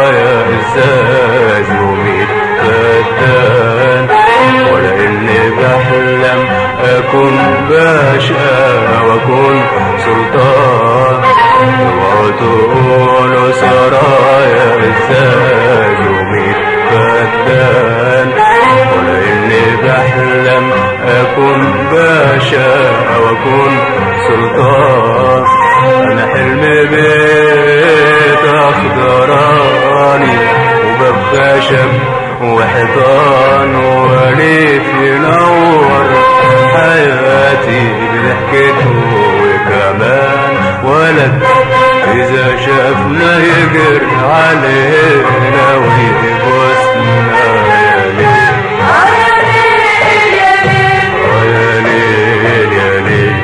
سرايا ازاز وميت فتان ولا اني بحلم اكون باشا واكون سلطان اوعوا تقولوا سرايا ازاز وميت فتان ولا اني بحلم اكون باشا واكون سلطان انا حلمي بيت اخضراني وباب خشب وحيطان وليف ينور حياتي بضحكته وكمان ولد اذا شافنا يجر علينا ويبوسنا يا ليل يا ليل يا ليل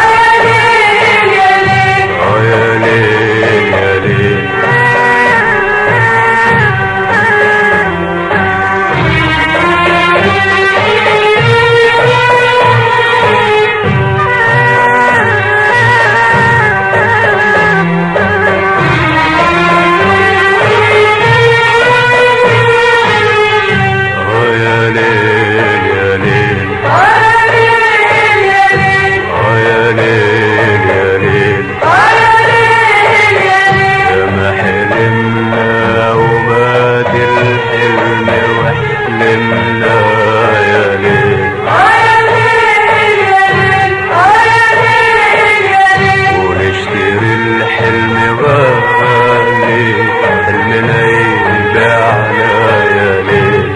آه يا ليل يا ليل آه يا ليل يا ليل آه يا ليل يا ليل يا ما حلمنا ومات الحلم وحلمنا يا ليل ونشتري الحلم غالي حلمنا يبيعنا يا ليل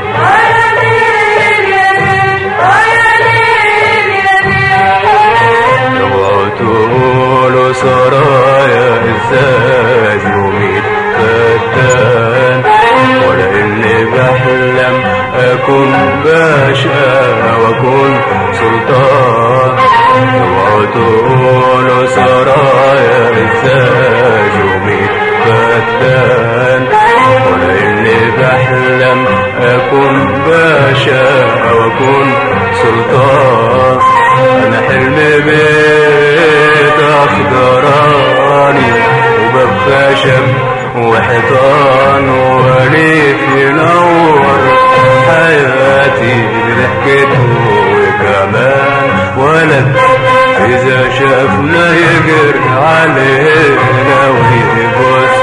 اوعوا تقولوا سرايا ازاز وميت فتان ولا اني بحلم اكون باشا واكون سلطان اوعوا تقولوا سرايا ازاز وميت فتان ولا اني بحلم اكون باشا واكون سلطان انا حلمي بيت اخضراني وباب خشب وحيطان وليف ينور حياتي بضحكته وكمان ولد اذا شافنا يجر علينا ويبص